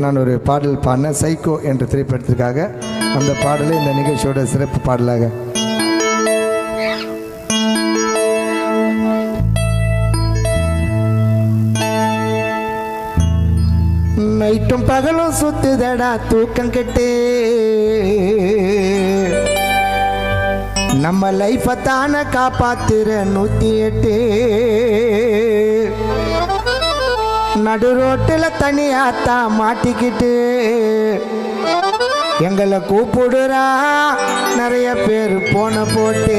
நான் ஒரு பாடல் பாடினேன் சைக்கோ என்ற திரைப்படத்திற்காக அந்த பாடலை இந்த நிகழ்ச்சியோட சிறப்பு பாடலாக நைட்டும் பகலும் சுத்துதடா தூக்கம் கெட்டு நம்ம லைஃபை தானே காப்பாத்துற நூத்தி எட்டு நடு ரோட்டில் தனியாத்தான் மாட்டிக்கிட்டு எங்களை கூப்பிடுறா நிறைய பேர் போன போட்டு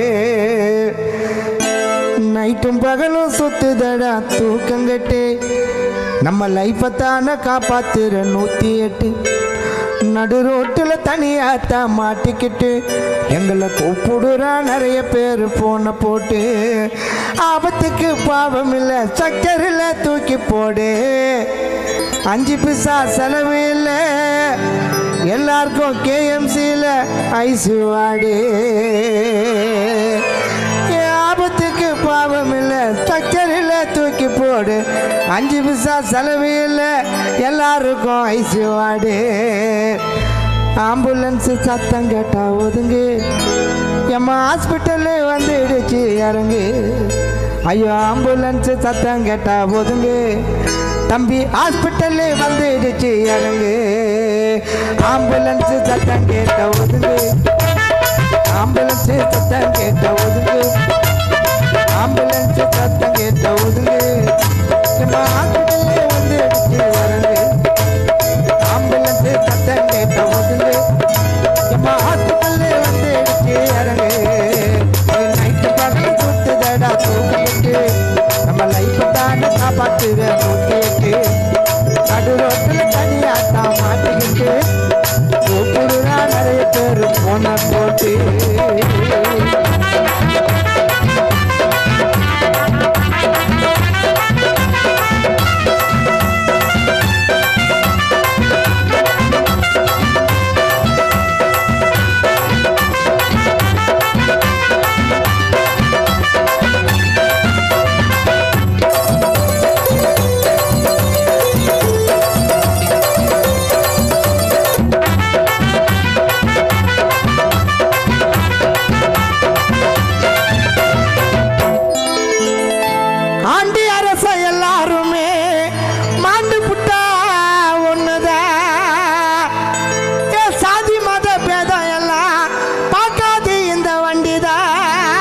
நைட்டும் பகலும் சுத்துதடா தூக்கங்கட்டு நம்ம லைஃப்பை தானே காப்பாத்துற நூற்றி எட்டு நடு ரோட்டில் தனியாத்தான் மாட்டிக்கிட்டு எங்களை கூப்பிடுறா நிறைய பேர் போன போட்டு ஆபத்துக்கு பாவம் இல்லை சக்கரில் தூக்கி போடு அஞ்சு பிசா செலவு இல்லை எல்லாருக்கும் கேஎம்சியில் ஐசு வாடு என் ஆபத்துக்கு பாவம் இல்லை சக்கரில் தூக்கி போடு அஞ்சு பிசா செலவு இல்லை எல்லாருக்கும் ஐசு வாடு ஆம்புலன்ஸு சத்தம் கேட்டா ஒதுங்கு எம்மா ஹாஸ்பிட்டலு வந்துடுச்சு இறங்கு ஐயோ ஆம்புலன்ஸு சத்தம் கேட்டா ஒதுங்கு தம்பி ஹாஸ்பிட்டலு வந்துடுச்சு இறங்கு ஆம்புலன்ஸு சத்தம் கேட்ட ஒதுங்கு ஆம்புலன்ஸு சத்தம் கேட்ட ஒதுங்கு ஆம்புலன்ஸு சத்தம் கேட்ட ஒதுங்கு எம்மா ஹாஸ்பிட்டலு வந்துடுச்சு இறங்கு ஆம்புலன்ஸ் சத்தம் கேட்ட ஒதுங்கு எம்மா ஹாஸ்பிட்டல்ல வந்து இடிச்சு இறங்கு நைட்டு பகல் சுத்துதடா தூக்கிட்டு நம்ம லைஃப் தானே காப்பாத்துற நூற்றிட்டு நடு ரோட்டில் தனியாத்தான் மாட்டிக்கிட்டு கூப்பிடுறா நிறைய பேர் போன போட்டு ஆண்டி அரச எல்லாருமே மாண்டு புட்டா ஒண்ணுதான் ஏ சாதி மத பேதம் எல்லாம் பார்க்காது இந்த வண்டிதான்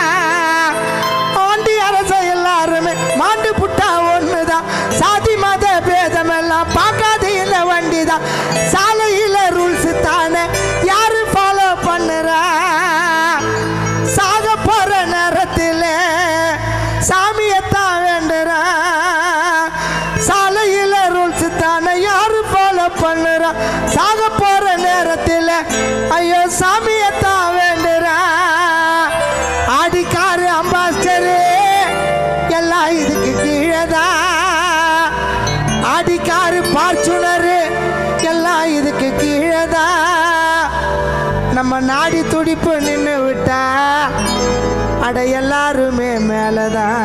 ஆண்டி அரச எல்லாருமே மாண்டு புட்டா ஒண்ணுதான் சாதி மத பேதம் எல்லாம் பார்க்காது இந்த வண்டிதான் சாலையில ரூல்ஸ் தானே யாரு ஃபாலோ பண்ணுறா சாக போற நேரத்தில் சாமியத்தான் வேண்டுறா சாலையில ரூல்ஸ் தானே யாரு ஃபாலோ பண்ணுறா சாக போற நேரத்தில் ஐயோ சாமியத்தான் வேண்டுறா ஆடிக்காரு அம்பாஸ்டரு எல்லாம் இதுக்கு கீழேதான் ஆடிக்காரு பார்ச்சுனரு எல்லாம் இதுக்கு கீழேதான் நம்ம நாடி துடிப்பு நின்று விட்டா அட எல்லாருமே மேலதான்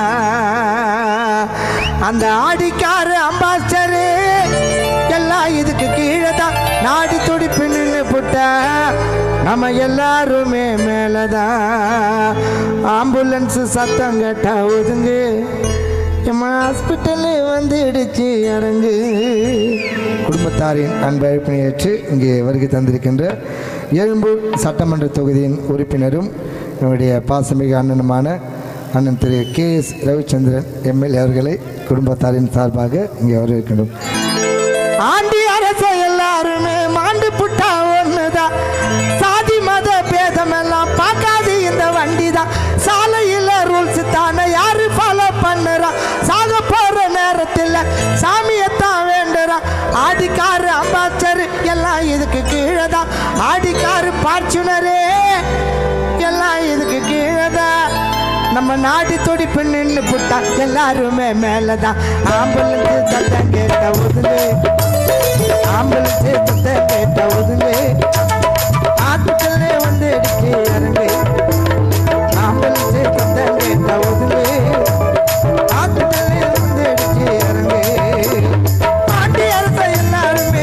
அந்த ஆடிக்காரு அம்பாஸ்டரு எல்லாம் இதுக்கு கீழே தான் நாடி துடிப்பு நின்று விட்டா நம்ம எல்லாருமே மேலதான் ஆம்புலன்ஸ் சத்தம் கேட்டா ஒதுங்கு எம்மா ஹாஸ்பிட்டலு வந்துடுச்சு இறங்கு குடும்பத்தாரின் அன்பழைப்பினை ஏற்று இங்கே வருகை தந்திருக்கின்ற எழும்பூர் சட்டமன்ற தொகுதியின் உறுப்பினரும் என்னுடைய பாசமிகு அண்ணனுமான அண்ணன் திரு கே எஸ் ரவிச்சந்திரன் எம்எல்ஏ அவர்களை குடும்பத்தாரின் சார்பாக இங்கே வரவேற்கின்றோம் ஆண்டி அரச எல்லாருமே மாண்டு புட்டா ஒண்ணுதான் சாதி மத பேதம் எல்லாம் பார்க்காது இந்த வண்டி தான் சாலையில ரூல்ஸ் தானே யாரு ஃபாலோ பண்ணுறா சாக போற நேரத்தில் சாமியத்தான் வேண்டுறா ஆடிக்காரு அம்பாச்சர் எல்லாம் இதுக்கு கீழே தான் ஆடிக்காரு பார்ச்சுனரே எல்லாம் இதுக்கு கீழே தான் நம்ம நாடி துடிப்பு நின்று புட்டா எல்லாருமே மேலதான் ஆம்புலன்ஸ் சத்தம் கேட்ட ஒதுங்கு ஆம்புலன்ஸ் சத்தம் கேட்ட ஒதுங்கு ஹாஸ்பிட்டல்லே வந்து இடிச்சு இறங்கு ஆம்புலன்ஸ் சத்தம் கேட்ட ஒதுங்கு ஹாஸ்பிட்டல்லே வந்து இடிச்சு இறங்கு பாண்டி அரச எல்லாரும்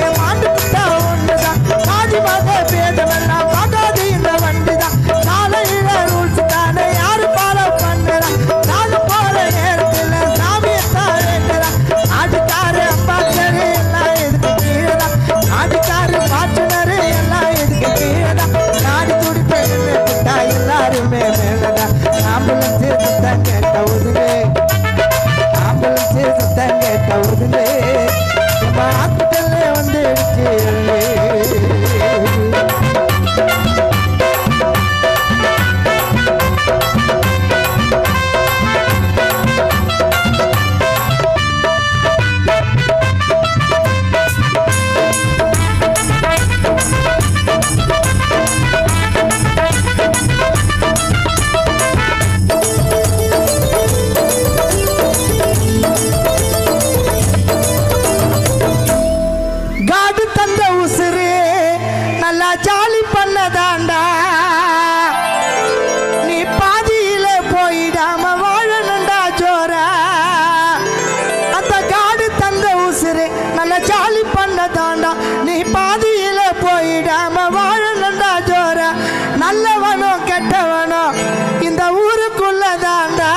காலி பண்ண தாண்டா நீ பாதியில போயிடாம வாழணும்டா ஜோர நல்லவனோ கெட்டவனோ இந்த ஊருக்குள்ள தாண்டா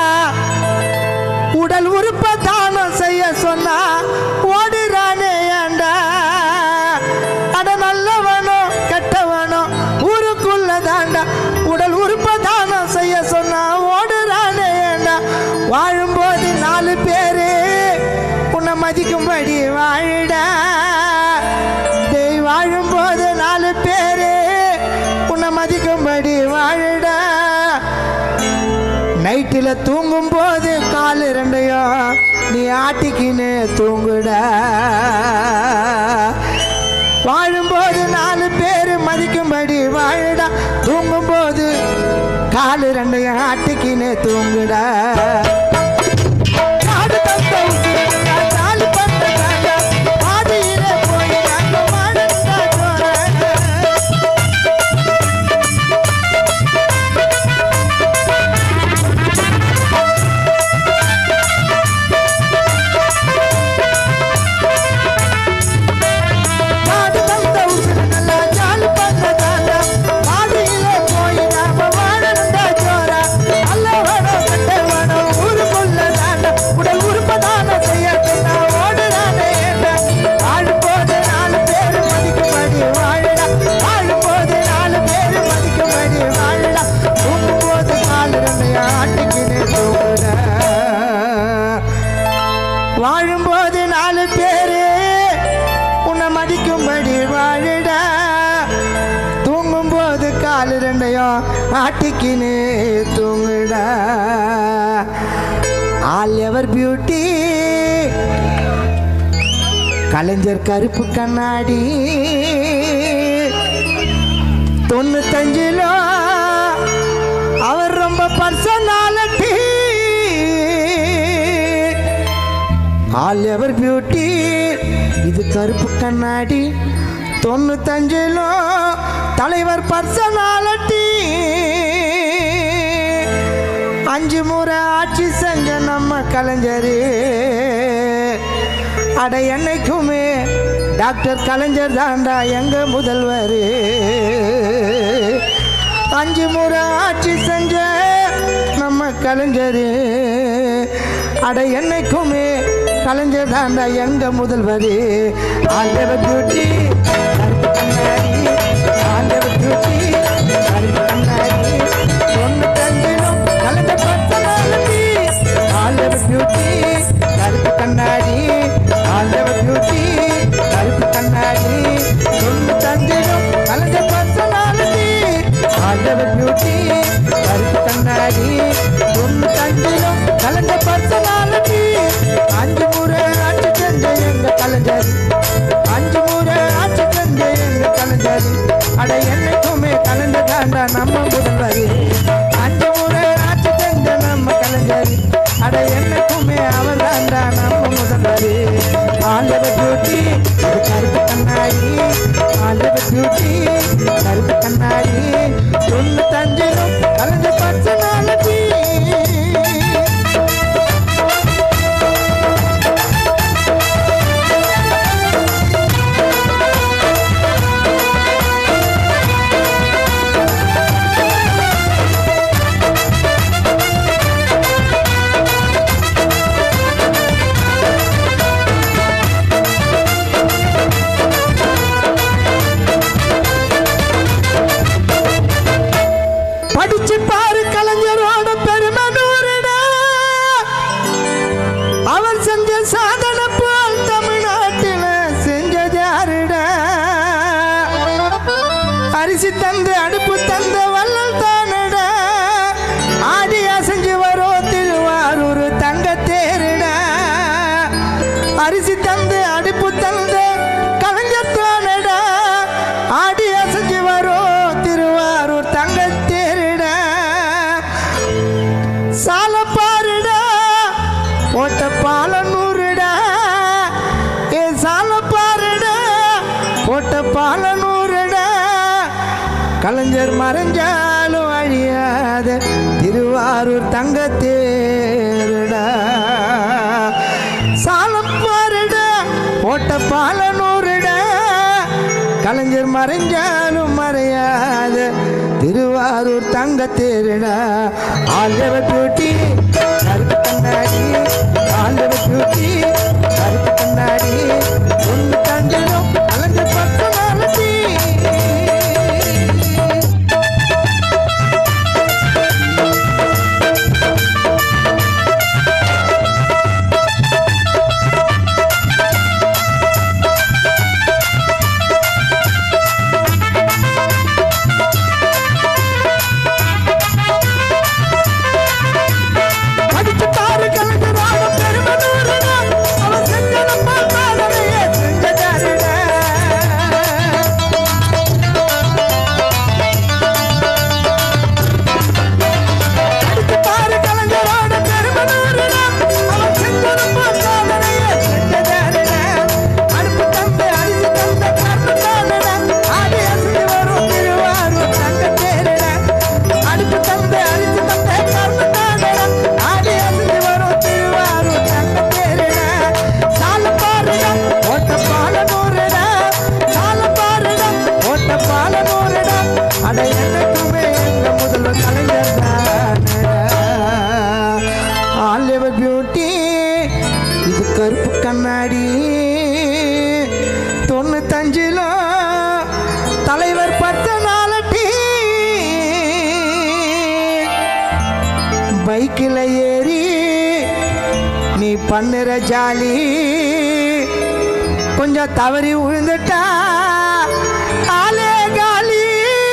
உடல் உறுப்ப தானம் செய்ய சொன்னா ஓடுறானே ஏண்டா அட நல்லவனோ கெட்டவனோ ஊருக்குள்ள தாண்டா உடல் உறுப்ப தானம் செய்ய சொன்னா ஓடுறானே ஏண்டா வாழும்போது நாலு பேரு உன்னை மதிக்கும்படி வாழுடா டேய் வாழும்போது நாலு பேரு உன்னை மதிக்கும்படி வாழுடா நைட்டில் தூங்கும் போது கால் ரெண்டையும் நீ ஆட்டிக்கின்னு தூங்குடா வாழும்போது நாலு பேர் மதிக்கும்படி வாழுடா தூங்கும்போது கால் ரெண்டையும் ஆட்டிக்கின்னு தூங்குடா காடு தந்த உசுரடா, தாலி பண்ண தாண்டா, பாதியிலே போய் நாங்க வாழண்டா ஜோரா. காடு தந்த உசுரு நல்லா ஜாலி பண்ண தாண்டா, பாதியிலே போய் நாம வாழணும்டா ஜோரா. நல்லவனோ கெட்டவனோ ஊருக்குள்ள தாண்டா, உடல் உறுப்பதான செய்யட்டும்டா, ஓடுறானே ஏண்டா. வாழும்போது நாலு பேரு மதிக்கும்படி வாழுடா. வாழும்போது நாலு பேரு மதிக்கும்படி வாழுடா. தூங்கும்போது கால் ரெண்டையும் ஆட்டிக்கினே தூங்குடா. வாழும்போது நாலு பேரு உன்னை மதிக்கும்படி வாழுடா தூங்கும்போது கால் ரெண்டையும் ஆட்டிக்கினு தூங்குடா ஆல் எவர் பியூட்டி கலைஞர் கருப்பு கண்ணாடி தொண்ணூத்தஞ்சிலோ அவர் ரொம்ப பர்சனாலிட்டி ஆல் எவர் பியூட்டி இது கருப்பு கண்ணாடி தொண்ணூத்தஞ்சிலோ தலைவர் பர்சனாலிட்டி அஞ்சு முறை ஆட்சி செஞ்ச நம்ம கலைஞர் அட என்னைக்குமே டாக்டர் கலைஞர் தாண்டா எங்க முதல்வர் அஞ்சு முறை ஆட்சி செஞ்ச நம்ம கலைஞர் அட என்னைக்குமே கலைஞர் தாண்டா எங்க முதல்வர் ஆண்டவர் டியூட்டி கருப்பு கண்ணாடி ஆண்டவர் டியூட்டி கருப்பு கண்ணாடி தொண்ணூத்தஞ்சிலும் கலைஞர் பர்சனாலிட்டி ஆண்டவர் டியூட்டி கருப்பு கண்ணாடி ஆண்டவர் டியூட்டி கருப்பு கண்ணாடி தொண்ணூத்தஞ்சிலும் கலைஞர் பர்சனாலிட்டி ஆண்டவர் பியூட்டி கருப்பு கண்ணாடி தொண்ணூத்தஞ்சிலும் கலைஞ பர்சனாலிட்டி அஞ்சு முறை ஆட்சி செஞ்ச எங்க கலைஞர் அஞ்சு முறை ஆட்சி செஞ்ச எங்க கலைஞர் அட என்னைக்குமே கலைஞர் தாண்டா நம்ம முதல்வர் அஞ்சு முறை ஆட்சி செஞ்ச நம்ம கலைஞர் அட என்னைக்குமே அவர் தாண்டா நம்ம முதல்வர் ஆண்டவர் பியூட்டி கருப்பு கண்ணாடி ஆண்டவர் பியூட்டி கருப்பு கண்ணாடி தொண்ணூத்தஞ்சிலும் கலைஞ்ச பர்சனாலிட்டி படிச்சு பாரு கலைஞரோட பெருமை நூறுடா அவர் செஞ்ச சாதனை போல் தமிழ்நாட்டில் செஞ்சது யாருடா அரிசி தந்து அடுப்பு தந்த வள்ளல் தானடா ஆடி அசைஞ்சு வரும் திருவாரூர் தங்க தேருடா அரிசி தந்து அடுப்பு தந்த கலைஞர் தானடா ஆடி அசைஞ்சு வரும் திருவாரூர் தங்க தேருடா சால பாருடா ஓட்ட பால நூறுடா ஏ சால பாருடா ஓட்ட பால நூறுடா கலைஞர் மறைஞ்சாலும் அழியாத திருவாரூர் தங்க தேருடா சாலம் பாருடா ஓட்ட பால நூறுடா கலைஞர் மறைஞ்சாலும் மறையாத திருவாரூர் தங்க தேருடா ஆல்வ பியூட்டி கருப்பு கண்ணாடி ஆல்வ பியூட்டி கருப்பு கண்ணாடி ஒன்று தஞ்சிலும் கலைஞர் பத்து நாளடி படிச்சு பாரு கலைஞராக பெருமை நூறுடா. அவன் செஞ்சதை பார்த்தாலனையே செஞ்சதாருடா. படிச்சு பாரு கலைஞரோட பெருமை நூறுடா. அவன் செஞ்சதை பார்த்தாலனையே செஞ்சதாருடா. அடுப்பு தந்து அரிசி தந்த கருணை தானடா. ஆடி அசைஞ்சு வரும் திருவாரூர் தங்கத் தேருடா. அடுப்பு தந்து அரிசி தந்த கருணை தானடா. ஆடி அசைஞ்சு வரும் திருவாரூர் தங்கத் தேருடா. சால பாருடா, ஓட்ட பால நூறுடா. சால பாருடா, ஓட்ட பால நூறுடா. அட என்னைக்குமே எங்க முதல்வர் கலைஞர் தானடா. All your beauty, இது கருப்பு கண்ணாடி தொண்ணூத்தஞ்சில தலைவர் பத்து நாளட்டி பைக்கில் ஏறி நீ பண்ணுற ஜாலி கொஞ்சம் தவறி விழுந்துட்டா ஆலே காலி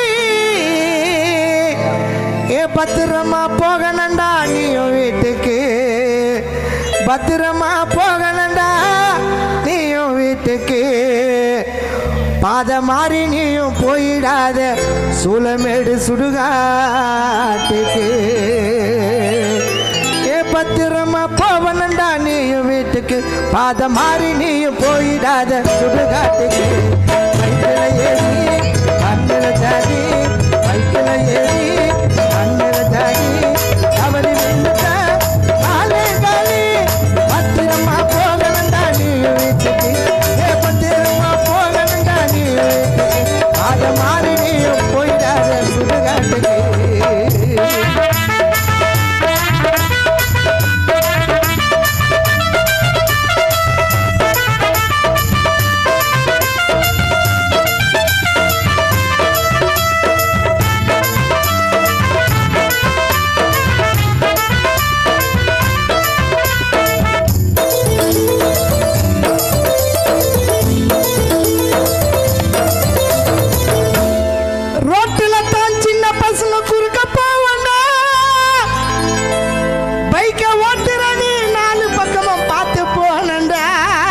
ஏ பத்திரமா போகணுண்டா நீயும் வீட்டுக்கு பத்திரமா போகணுண்டா நீயும் வீட்டுக்கு பாதை மாறி நீயும் போயிடாத சூளமேடு சுடுகாட்டுக்கு ஏ பத்திரமா போவனண்டா நீயும் வீட்டுக்கு பாதை மாறி நீயும் போயிடாத சுடுகாட்டுக்கு பைக்கில் ஏறி மண்ணில் தாடி பைக்கில் ஏறி மண்ணில் தாடி தவறி விழுந்துட்டா காலே காலி பத்திரமா போகணுண்டா நீயும் வீட்டுக்கு ஏ பத்திரமா போகணுண்டா நீயும் வீட்டுக்கு பாதை மாறி நீயும் போயிடாத சுடுகாட்டுக்கு ரோட்டுல தான் சின்ன பசங்க குறுக்க போவாங்க பைக்க ஓட்டுற நீ நாலு பக்கமும் பார்த்து போனண்டா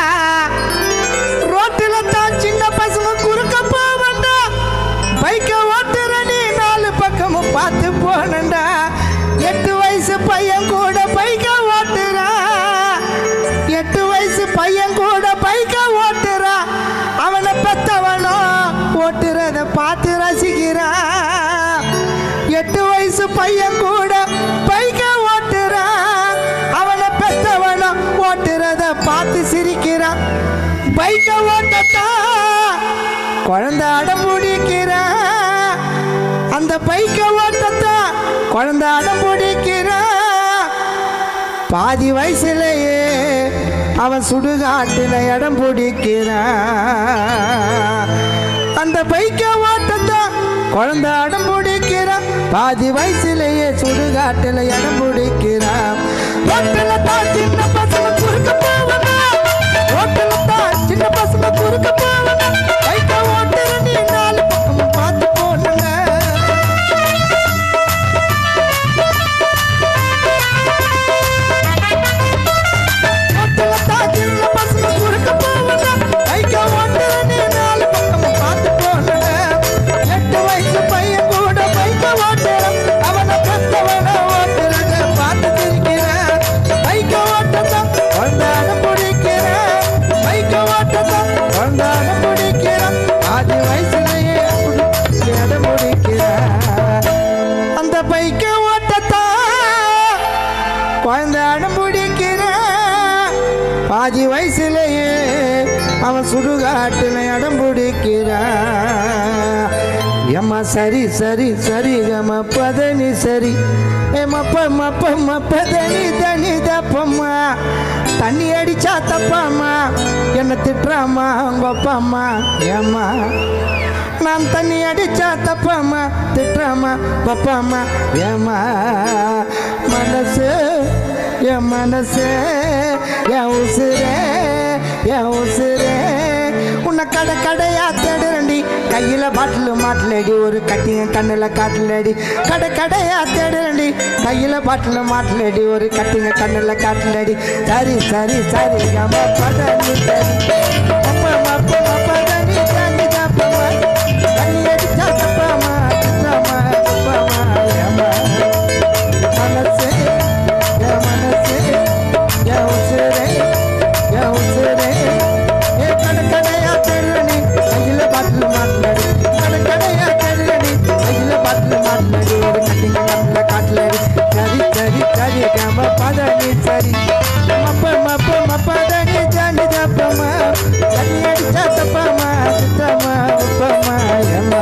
ரோட்டுல தான் சின்ன பசங்க குறுக்க போவாங்க பைக்க ஓட்டுற நீ நாலு பக்கமும் பார்த்து போனண்டா எட்டு வயசு பையன் கூட பைக்க ஓட்டுறா எட்டு வயசு பையன் கூட பைக்க ஓட்டுறா அவனை பெத்தவனோ ஓட்டுறத பார்த்து ரசிக்கிறான் எட்டு வயசு பையன் கூட பைக்க ஓட்டுறான் அவனை பெத்தவனோ ஓட்டுறத பார்த்து சிரிக்கிறான் பைக்க ஓட்டத்தான் குழந்தை அடம் பிடிக்கிறான் அந்த பைக்க ஓட்டத்தான் குழந்தை அடம் பிடிக்கிறான் பாதி வயசுலயே அவன் சுடுகாட்டில் இடம் பிடிக்கிறான் அந்த பைக்க ஓட்டத்தான் குழந்தை அடம் பிடிக்கிறான் பாதி வயசுலயே சுடுகாட்டில் இடம் பிடிக்கிறான் ரோட்டில் தான் சின்ன பசங்க குறுக்க போவனா ரோட்டில் தான் சின்ன பசங்க குறுக்க போவனா பைக்க ஓட்டுற நீ நாலு பக்கமும் பார்த்து போனுங்க ஓட்டலத்தான் சின்ன பசங்க குறுக்க போவனா பைக்க ஓட்டுற நீ நாலு பக்கமும் பார்த்து போனுங்க எட்டு வயசு பையன் கூட பைக்க ஓட்டுறான் அவனை பெத்தவன ஓட்டுறத பார்த்து சிரிக்கிறான் பைக்க ஓட்டத்தான் சுடுகாட்டில் இடம் பிடிக்கிறா எம்மா சரி சரி சரி எம்மா பதனி சரி ஏ மப்ப மப்ப மப்ப தனி தனி தப்பம்மா தண்ணி அடிச்சா தப்பாம்மா என்ன திட்டுறாம்மா உங்க அப்பா அம்மா ஏம்மா நான் தண்ணி அடிச்சா தப்பாம்மா திட்டுறாம்மா பப்பா அம்மா ஏம்மா மனசு என் மனசு என் உசுரே என் உசுரே உன்னை கடை கடையா தேடுறண்டி கையில் பாட்டில் மாட்டிலடி ஒரு கட்டிங்க கண்ணில் காட்டிலடி கடை கடையா தேடுறண்டி கையில் பாட்டில் மாட்டிலடி ஒரு கட்டிங்க கண்ணில் காட்டிலடி சரி சரி சரி நம்ம பதனி சரி அப்பா அப்பா அப்பா தனி தனி தப்பமா தண்ணி அடிச்சா தப்பாமா தப்பாமா தப்பாமா ஏமா மனசே என் மனசே என் உசுரே என் உசுரே ஏ கடை கடையா தெரியணி கையில் பாட்டில் மாட்டிலடி கடை கடையா தெரியணி கையில் பாட்டில் மாட்டிலடி ஒரு கட்டிங்க கண்ணில் காட்டிலடி சரி சரி சரி கேம பதனி சரி மப்ப மப்ப மப்ப தனி ஜானி தப்பமா தண்ணி அடிச்சா தப்பாமா சித்தமா உப்பமா ஏமா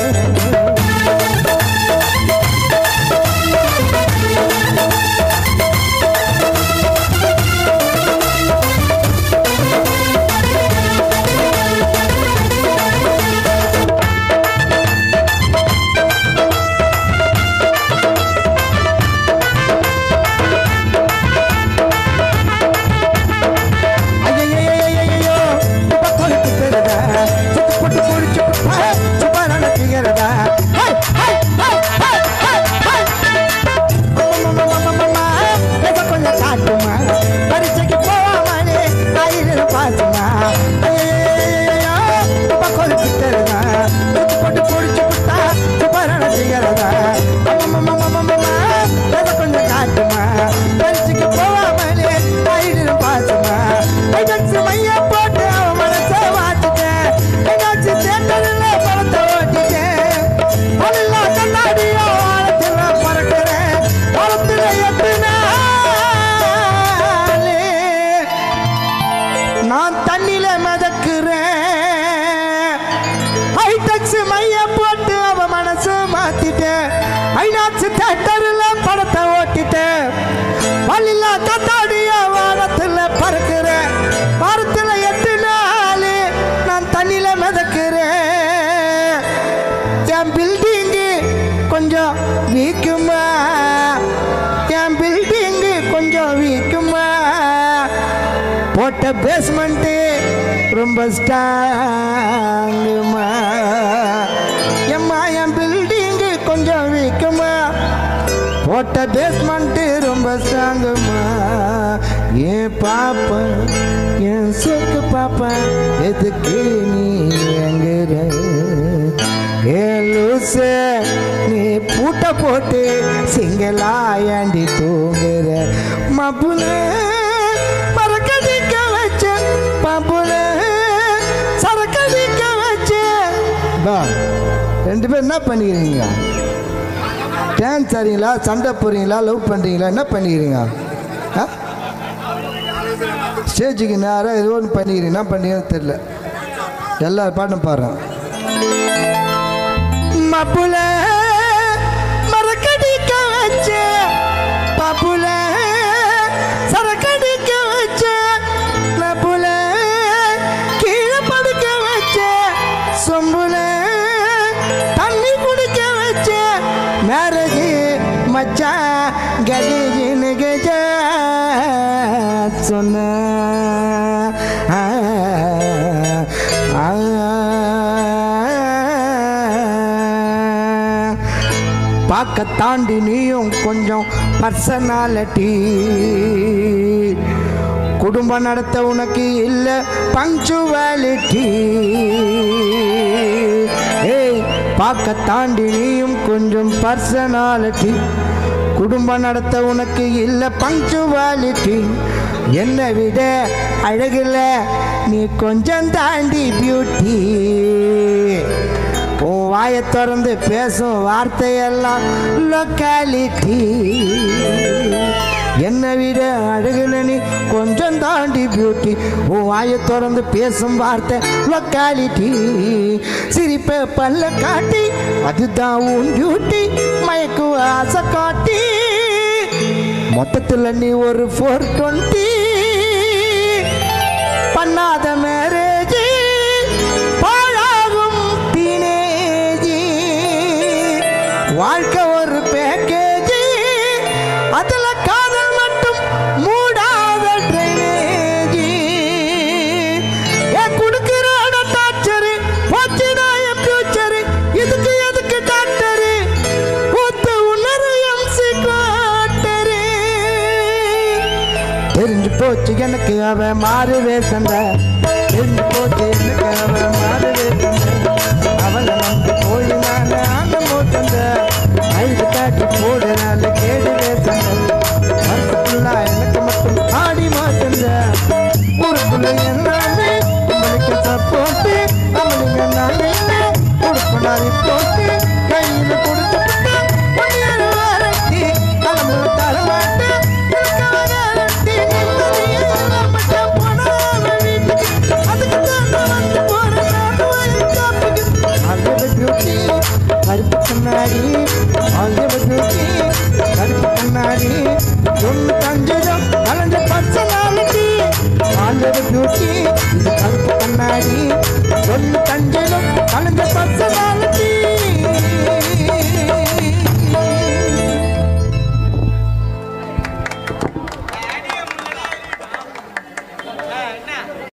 ஐயையையையையோ, இப்ப கொழுப்பு பெறுதா? சுத்து போட்டு குடிச்சு புட்டா, சும்மா நடத்துகிறதா? ஹை, ஹை, ஹை, ஹை, ஹை, ஹை. அம்மம்மம்மம்மம்மம்ம, இதை கொஞ்சம் காட்டுமா? பரீட்சைக்கு போவாமலே ஆயிரம் பாசுமா? ஐயையையையையோ, இப்ப கொழுப்பு பெறுதா? சுத்து போட்டு குடிச்சு புட்டா, சும்மா நடத்துகிறதா? அம்மம்மம்மம்மம்மம்ம, இதை கொஞ்சம் காட்டுமா? பரீட்சைக்கு போவாமலே ஆயிரம் பாசுமா? ஐநூறு மைய போட்டு அவன் மனசை மாத்திட்டேன் ஐநூறு தேட்டரில் பணத்தை ஓட்டிட்டேன் அவளெல்லாம் கண்ணாடியோ வானத்தில் பறக்கிறேன் வானத்தில் எட்டு நாளே நான் தண்ணியில மிதக்கிறேன் ஹைடெக்ஸ் மைய போட்டு அவ மனசு மாத்திட்டேன் ஐநாச்சு தேட்டரில் படத்தை ஓட்டிட்டேன் பள்ளிலா கத்தாடிய வானத்தில் பறக்கிறேன் வாரத்தில் எட்டு நாள் நான் தண்ணியில மிதக்கிறேன் என் பில்டிங்கு கொஞ்சம் வீக்குமா என் பில்டிங்கு கொஞ்சம் வீக்குமா போட்ட பேஸ்மெண்ட்டு ரொம்ப ஸ்ட்ராங்குமா எம்மா என் பில்டிங்கு கொஞ்சம் வீக்குமா போட்ட பேஸ்மெண்ட்டு ரொம்ப ஸ்ட்ராங்குமா ஏன் பாப்பா என் சொக்கு பாப்பா எதுக்கு நீ எங்குற ஏ லூசு நீ பூட்ட போட்டு சிங்களா ஏண்டி தூங்குற மப்புல மறக்கடிக்க வச்ச பப்புல சரக்கடிக்க வச்ச ரெண்டு பேரும் என்ன பண்ணிக்கிறீங்க டான்ஸ் ஆடுறீங்களா சண்டை போடுறீங்களா லவ் பண்ணுறீங்களா என்ன பண்ணிக்கிறீங்க ஆ ஸ்டேஜுக்கு நேராக ஏதோ ஒன்று பண்ணிக்கிறீங்க என்ன பண்ணீங்கன்னு தெரில எல்லா பாட்டும் பாடுறேன் மப்புல மரக்கடிக்க வச்ச பப்புல சரக்கடிக்க வச்ச நப்புல கீழே படுக்க வச்ச சொம்புல தண்ணி குடிக்க வச்ச மேரேஜ் மச்சான் கதிஜின்னு கஜ சொன்ன ஆ, ஆ, பார்க்க தாண்டி நீயும் கொஞ்சம் பர்சனாலிட்டி குடும்பம் நடத்த உனக்கு இல்லை பங்க்சுவாலிட்டி ஏய் பார்க்க தாண்டி நீயும் கொஞ்சம் பர்சனாலிட்டி குடும்பம் நடத்த உனக்கு இல்லை பங்க்சுவாலிட்டி என்னை விட அழகுல நீ கொஞ்சம் தாண்டி பியூட்டி உன் வாயை திறந்து பேசும் வார்த்தையெல்லாம் லொக்காலிட்டி என்னை விட அழகுல நீ கொஞ்சம் தாண்டி பியூட்டி உன் வாயை திறந்து பேசும் வார்த்தை லொக்காலிட்டி சிரிப்ப பல்ல காட்டி அதுதான் உன் டியூட்டி மயக்கு ஆசை காட்டி மொத்தத்தில் நீ ஒரு ஃபோர் டுவெண்ட்டி பண்ணாத மேரேஜ் பாழாகும் டீனேஜ் வாழ்க்கை ஒரு பேக்கேஜ் அதுல காதல் மட்டும் மூடாத ட்ரைனேஜ் ஏன் குடுக்கிற டாக்டரு போச்சுடா என் ஃபியூச்சரு இதுக்கு எதுக்கு டாக்டரு ஒத்து உணரு எம்சி காட்டரு தெரிஞ்சு போச்சு எனக்கு அவன் மாறு வேசந்த